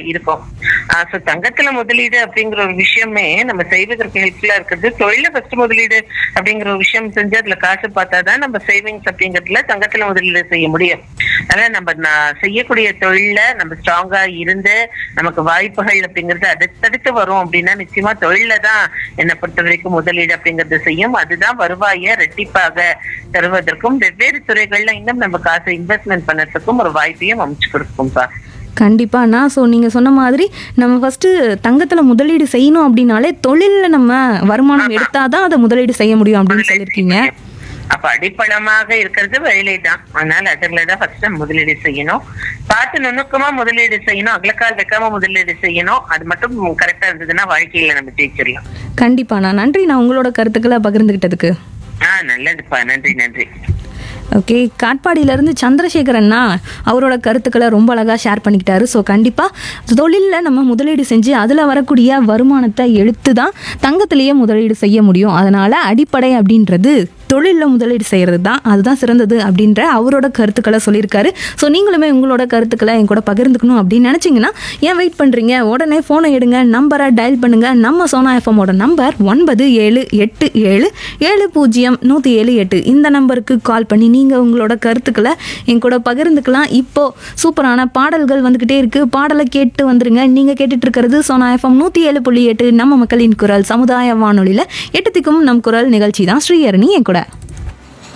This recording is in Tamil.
இருக்கும் ஸோ தங்கத்துல முதலீடு அப்படிங்கிற ஒரு விஷயமே நம்ம செய்வதற்கு ஹெல்ப்ஃபுல்லா இருக்கிறது தொழில ஃபர்ஸ்ட் முதலீடு அப்படிங்கிற ஒரு விஷயம் செஞ்சு அதுல காசு பார்த்தாதான் நம்ம சேவிங்ஸ் அப்படிங்கறதுல தங்கத்துல முதலீடு செய்ய முடியும் அதனால நம்ம நான் செய்யக்கூடிய தொழில்ல நம்ம ஸ்ட்ராங்கா இருந்து நமக்கு வாய்ப்புகள் அப்படிங்கிறது அடுத்தடுத்து வரும் அப்படின்னா நிச்சயமா தொழில தான் என்னை பொறுத்த வரைக்கும் முதலீடு அப்படிங்கறது செய்யும் அதுதான் வருவாயை ரெட்டிப்பாக தருவதற்கும் வெவ்வேறு துறைகள்ல இன்னும் நம்ம காசை இன்வெஸ்ட்மெண்ட் பண்ணறதுக்கும் ஒரு வாய்ப்பையும் அமைச்சு கொடுக்கும்பா கண்டிப்பாண்ணா ஸோ நீங்கள் சொன்ன மாதிரி நம்ம ஃபஸ்ட்டு தங்கத்தில் முதலீடு செய்யணும் அப்படின்னாலே தொழிலில் நம்ம வருமானம் எடுத்தால் தான் அதை முதலீடு செய்ய முடியும் அப்படின்னு சொல்லியிருக்கீங்க அப்ப அடிப்படமாக இருக்கிறது வேலை தான் அதனால அதுல தான் ஃபர்ஸ்ட் நம்ம முதலீடு செய்யணும் பார்த்து நுணுக்கமா முதலீடு செய்யணும் அகலக்கால் வைக்காம முதலீடு செய்யணும் அது மட்டும் கரெக்டா இருந்ததுன்னா வாழ்க்கையில நம்ம ஜெயிச்சிடலாம் கண்டிப்பாண்ணா நன்றி நான் உங்களோட கருத்துக்களை பகிர்ந்துக்கிட்டதுக்கு ஆஹ் நல்லதுப்பா நன்றி நன்றி ஓகே காட்பாடியிலேருந்து சந்திரசேகரன்னா அவரோட கருத்துக்களை ரொம்ப அழகாக ஷேர் பண்ணிக்கிட்டாரு ஸோ கண்டிப்பாக தொழிலில் நம்ம முதலீடு செஞ்சு அதில் வரக்கூடிய வருமானத்தை எடுத்து தான் தங்கத்திலேயே முதலீடு செய்ய முடியும் அதனால் அடிப்படை அப்படின்றது தொழிலில் முதலீடு செய்கிறது தான் அதுதான் சிறந்தது அப்படின்ற அவரோட கருத்துக்களை சொல்லியிருக்காரு ஸோ நீங்களுமே உங்களோட கருத்துக்களை என் கூட பகிர்ந்துக்கணும் அப்படின்னு நினச்சிங்கன்னா ஏன் வெயிட் பண்ணுறீங்க உடனே ஃபோனை எடுங்க நம்பரை டயல் பண்ணுங்கள் நம்ம சோனா எஃப்எம்மோட நம்பர் ஒன்பது ஏழு எட்டு ஏழு ஏழு பூஜ்ஜியம் நூற்றி ஏழு எட்டு இந்த நம்பருக்கு கால் பண்ணி நீங்கள் உங்களோட கருத்துக்களை என் கூட பகிர்ந்துக்கலாம் இப்போது சூப்பரான பாடல்கள் வந்துக்கிட்டே இருக்குது பாடலை கேட்டு வந்துருங்க நீங்கள் கேட்டுட்டு இருக்கிறது சோனா எஃப்எம் நூற்றி ஏழு புள்ளி எட்டு நம்ம மக்களின் குரல் சமுதாய வானொலியில் எட்டு திக்கும் நம் குரல் நிகழ்ச்சி தான் ஸ்ரீஹரணி என் கூட